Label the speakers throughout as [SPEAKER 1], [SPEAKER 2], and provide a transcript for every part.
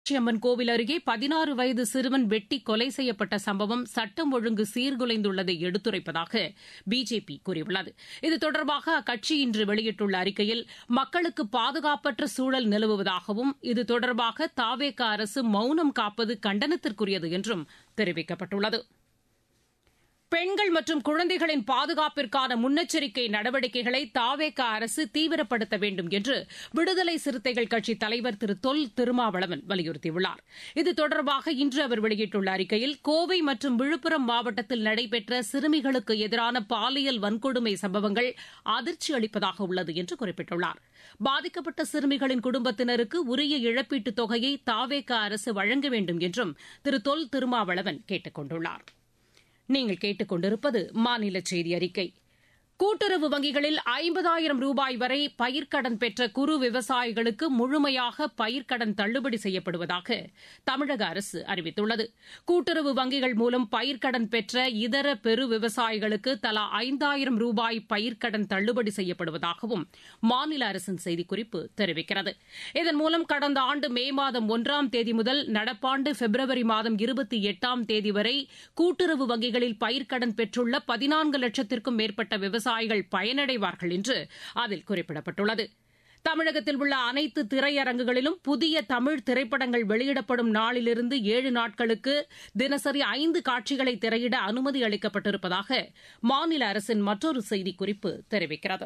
[SPEAKER 1] அம்மன் கோவில் அருகே பதினாறு வயது சிறுவன் வெட்டி கொலை செய்யப்பட்ட சம்பவம் சட்டம் ஒழுங்கு சீர்குலைந்துள்ளதை எடுத்துரைப்பதாக பிஜேபி கூறியுள்ளது இது தொடர்பாக அக்கட்சி இன்று வெளியிட்டுள்ள அறிக்கையில் மக்களுக்கு பாதுகாப்பற்ற சூழல் நிலவுவதாகவும் இது தொடர்பாக தாவேக அரசு மௌனம் காப்பது கண்டனத்திற்குரியது என்றும் தெரிவிக்கப்பட்டுள்ளது பெண்கள் மற்றும் குழந்தைகளின் பாதுகாப்பிற்கான முன்னெச்சரிக்கை நடவடிக்கைகளை தாவேக அரசு தீவிரப்படுத்த வேண்டும் என்று விடுதலை சிறுத்தைகள் கட்சித் தலைவர் திரு தொல் திருமாவளவன் வலியுறுத்தியுள்ளார் இது தொடர்பாக இன்று அவர் வெளியிட்டுள்ள அறிக்கையில் கோவை மற்றும் விழுப்புரம் மாவட்டத்தில் நடைபெற்ற சிறுமிகளுக்கு எதிரான பாலியல் வன்கொடுமை சம்பவங்கள் அதிர்ச்சி அளிப்பதாக உள்ளது என்று குறிப்பிட்டுள்ளார் பாதிக்கப்பட்ட சிறுமிகளின் குடும்பத்தினருக்கு உரிய இழப்பீட்டுத் தொகையை தாவேக அரசு வழங்க வேண்டும் என்றும் திரு தொல் திருமாவளவன் கேட்டுக் கொண்டுள்ளாா் நீங்கள் கேட்டுக்கொண்டிருப்பது மாநில செய்தி அறிக்கை கூட்டுறவு வங்கிகளில் ஐம்பதாயிரம் ரூபாய் வரை பயிர்க்கடன் பெற்ற குறு விவசாயிகளுக்கு முழுமையாக பயிர்க்கடன் தள்ளுபடி செய்யப்படுவதாக தமிழக அரசு அறிவித்துள்ளது கூட்டுறவு வங்கிகள் மூலம் பயிர்க்கடன் பெற்ற இதர பெரு விவசாயிகளுக்கு தலா ஐந்தாயிரம் ரூபாய் பயிர்க்கடன் தள்ளுபடி செய்யப்படுவதாகவும் மாநில அரசின் செய்திக்குறிப்பு தெரிவிக்கிறது இதன் மூலம் கடந்த ஆண்டு மே மாதம் ஒன்றாம் தேதி முதல் நடப்பாண்டு பிப்ரவரி மாதம் இருபத்தி எட்டாம் தேதி வரை கூட்டுறவு வங்கிகளில் பயிர்க்கடன் பெற்றுள்ள பதினான்கு லட்சத்திற்கும் மேற்பட்ட விவசாயிகள் விவசாயிகள் பயனடைவார்கள் என்று அதில் குறிப்பிடப்பட்டுள்ளது தமிழகத்தில் உள்ள அனைத்து திரையரங்குகளிலும் புதிய தமிழ் திரைப்படங்கள் வெளியிடப்படும் நாளிலிருந்து ஏழு நாட்களுக்கு தினசரி ஐந்து காட்சிகளை திரையிட அனுமதி அளிக்கப்பட்டிருப்பதாக மாநில அரசின் மற்றொரு செய்திக்குறிப்பு தெரிவிக்கிறது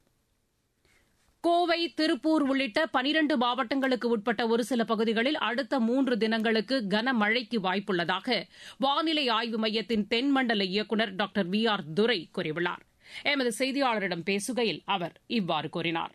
[SPEAKER 1] கோவை திருப்பூர் உள்ளிட்ட பனிரண்டு மாவட்டங்களுக்கு உட்பட்ட ஒரு சில பகுதிகளில் அடுத்த மூன்று தினங்களுக்கு கனமழைக்கு வாய்ப்புள்ளதாக வானிலை ஆய்வு மையத்தின் தென்மண்டல இயக்குநர் டாக்டர் வி ஆர் துரை கூறியுள்ளார் எமது செய்தியாளரிடம் பேசுகையில் அவர் இவ்வாறு கூறினார்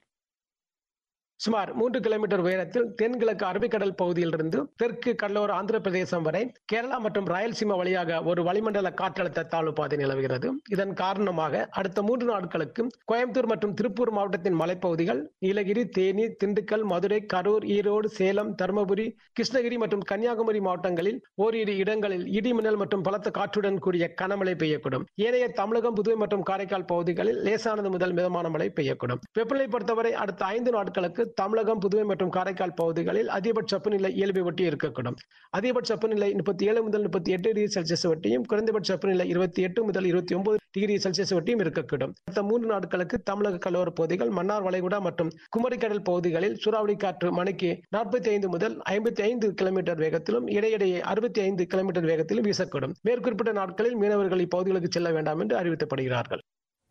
[SPEAKER 2] சுமார் மூன்று கிலோமீட்டர் உயரத்தில் தென்கிழக்கு அரபிக்கடல் பகுதியிலிருந்து தெற்கு கடலோர ஆந்திர பிரதேசம் வரை கேரளா மற்றும் ராயல்சீமா வழியாக ஒரு வளிமண்டல காற்றழுத்த தாழ்வு பாதை நிலவுகிறது இதன் காரணமாக அடுத்த மூன்று நாட்களுக்கு கோயம்புத்தூர் மற்றும் திருப்பூர் மாவட்டத்தின் மலைப்பகுதிகள் நீலகிரி தேனி திண்டுக்கல் மதுரை கரூர் ஈரோடு சேலம் தருமபுரி கிருஷ்ணகிரி மற்றும் கன்னியாகுமரி மாவட்டங்களில் ஓரிரு இடங்களில் இடி மின்னல் மற்றும் பலத்த காற்றுடன் கூடிய கனமழை பெய்யக்கூடும் ஏனைய தமிழகம் புதுவை மற்றும் காரைக்கால் பகுதிகளில் லேசானது முதல் மிதமான மழை பெய்யக்கூடும் வெப்பநிலை பொறுத்தவரை அடுத்த ஐந்து நாட்களுக்கு தமிழகம் புதுவை மற்றும் காரைக்கால் பகுதிகளில் அதிகபட்ச வெப்பநிலை இயல்பை ஒட்டி இருக்கக்கூடும் அதிகபட்ச வெப்பநிலை முப்பத்தி ஏழு முதல் முப்பத்தி எட்டு டிகிரி செல்சியஸ் வட்டியும் குறைந்தபட்ச வெப்பநிலை இருபத்தி எட்டு முதல் இருபத்தி ஒன்பது டிகிரி செல்சியஸ் வட்டியும் இருக்கக்கூடும் அடுத்த மூன்று நாட்களுக்கு தமிழக கலோர பகுதிகள் மன்னார் வளைகுடா மற்றும் குமரிக்கடல் பகுதிகளில் சூறாவளி காற்று மணிக்கு நாற்பத்தி ஐந்து முதல் ஐம்பத்தி ஐந்து கிலோமீட்டர் வேகத்திலும் இடையிடையே அறுபத்தி ஐந்து கிலோமீட்டர் வேகத்திலும் வீசக்கூடும் மேற்குறிப்பிட்ட நாட்களில் மீனவர்கள் இப்பகுதிகளுக்கு செல்ல வேண்டாம் என்று அறிவிக்கப்படுகிறார்கள்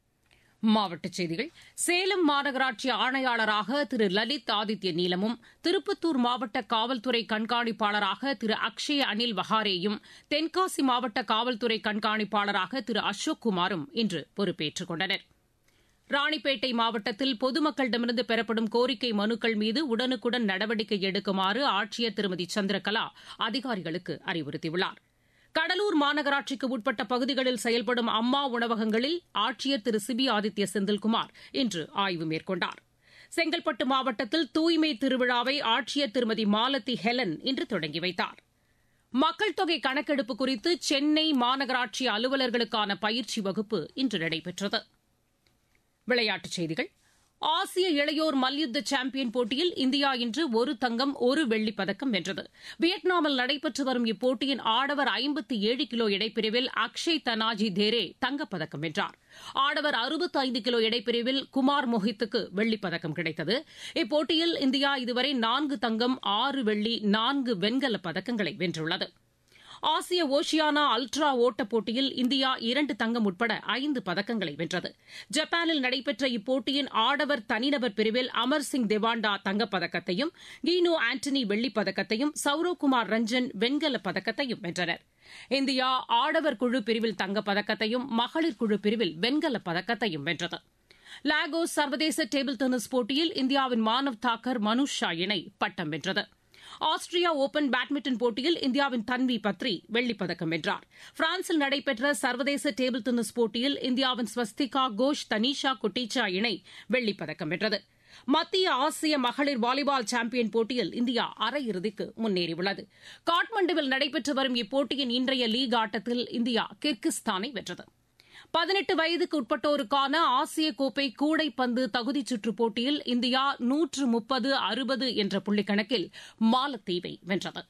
[SPEAKER 1] மாவட்டச் செய்திகள் சேலம் மாநகராட்சி ஆணையாளராக திரு லலித் ஆதித்ய நீலமும் திருப்பத்தூர் மாவட்ட காவல்துறை கண்காணிப்பாளராக திரு அக்ஷய அனில் வஹாரேயும் தென்காசி மாவட்ட காவல்துறை கண்காணிப்பாளராக திரு அசோக் குமாரும் இன்று பொறுப்பேற்றுக் கொண்டனர் ராணிப்பேட்டை மாவட்டத்தில் பொதுமக்களிடமிருந்து பெறப்படும் கோரிக்கை மனுக்கள் மீது உடனுக்குடன் நடவடிக்கை எடுக்குமாறு ஆட்சியர் திருமதி சந்திரகலா அதிகாரிகளுக்கு அறிவுறுத்தியுள்ளார் கடலூர் மாநகராட்சிக்கு உட்பட்ட பகுதிகளில் செயல்படும் அம்மா உணவகங்களில் ஆட்சியர் திரு சிபி ஆதித்ய செந்தில்குமார் இன்று ஆய்வு மேற்கொண்டார் செங்கல்பட்டு மாவட்டத்தில் தூய்மை திருவிழாவை ஆட்சியர் திருமதி மாலதி ஹெலன் இன்று தொடங்கி வைத்தார் மக்கள் தொகை கணக்கெடுப்பு குறித்து சென்னை மாநகராட்சி அலுவலர்களுக்கான பயிற்சி வகுப்பு இன்று நடைபெற்றது விளையாட்டுச் செய்திகள் ஆசிய இளையோர் மல்யுத்த சாம்பியன் போட்டியில் இந்தியா இன்று ஒரு தங்கம் ஒரு வெள்ளிப் பதக்கம் வென்றது வியட்நாமில் நடைபெற்று வரும் இப்போட்டியின் ஆடவர் ஐம்பத்தி ஏழு கிலோ இடைப்பிரிவில் அக்ஷய் தனாஜி தேரே தங்கப்பதக்கம் வென்றார் ஆடவர் அறுபத்தி ஐந்து கிலோ இடைப்பிரிவில் குமார் மொஹித்துக்கு வெள்ளிப் பதக்கம் கிடைத்தது இப்போட்டியில் இந்தியா இதுவரை நான்கு தங்கம் ஆறு வெள்ளி நான்கு வெண்கலப் பதக்கங்களை வென்றுள்ளது ஆசிய ஓஷியானா அல்ட்ரா ஓட்டப் போட்டியில் இந்தியா இரண்டு தங்கம் உட்பட ஐந்து பதக்கங்களை வென்றது ஜப்பானில் நடைபெற்ற இப்போட்டியின் ஆடவர் தனிநபர் பிரிவில் அமர் சிங் தேவாண்டா தங்கப்பதக்கத்தையும் கீனோ ஆண்டனி வெள்ளிப் பதக்கத்தையும் சௌரவ்குமார் ரஞ்சன் வெண்கலப் பதக்கத்தையும் வென்றனர் இந்தியா ஆடவர் குழு பிரிவில் தங்கப்பதக்கத்தையும் மகளிர் குழு பிரிவில் வெண்கலப் பதக்கத்தையும் வென்றது லாகோஸ் சர்வதேச டேபிள் டென்னிஸ் போட்டியில் இந்தியாவின் மானவ் தாக்கர் மனுஷ் ஷா இணை பட்டம் வென்றது ஆஸ்திரியா ஓபன் பேட்மிண்டன் போட்டியில் இந்தியாவின் தன்வி பத்ரி வெள்ளிப்பதக்கம் வென்றார் பிரான்சில் நடைபெற்ற சர்வதேச டேபிள் டென்னிஸ் போட்டியில் இந்தியாவின் ஸ்வஸ்திகா கோஷ் தனிஷா குட்டிச்சா இணை வெள்ளிப்பதக்கம் வென்றது மத்திய ஆசிய மகளிர் வாலிபால் சாம்பியன் போட்டியில் இந்தியா அரையிறுதிக்கு முன்னேறியுள்ளது காட்மண்டுவில் நடைபெற்று வரும் இப்போட்டியின் இன்றைய லீக் ஆட்டத்தில் இந்தியா கிர்கிஸ்தானை வென்றது பதினெட்டு வயதுக்கு உட்பட்டோருக்கான ஆசிய கோப்பை கூடைப்பந்து தகுதிச் சுற்றுப் போட்டியில் இந்தியா நூற்று முப்பது அறுபது என்ற புள்ளிக்கணக்கில் மாலத்தீவை வென்றது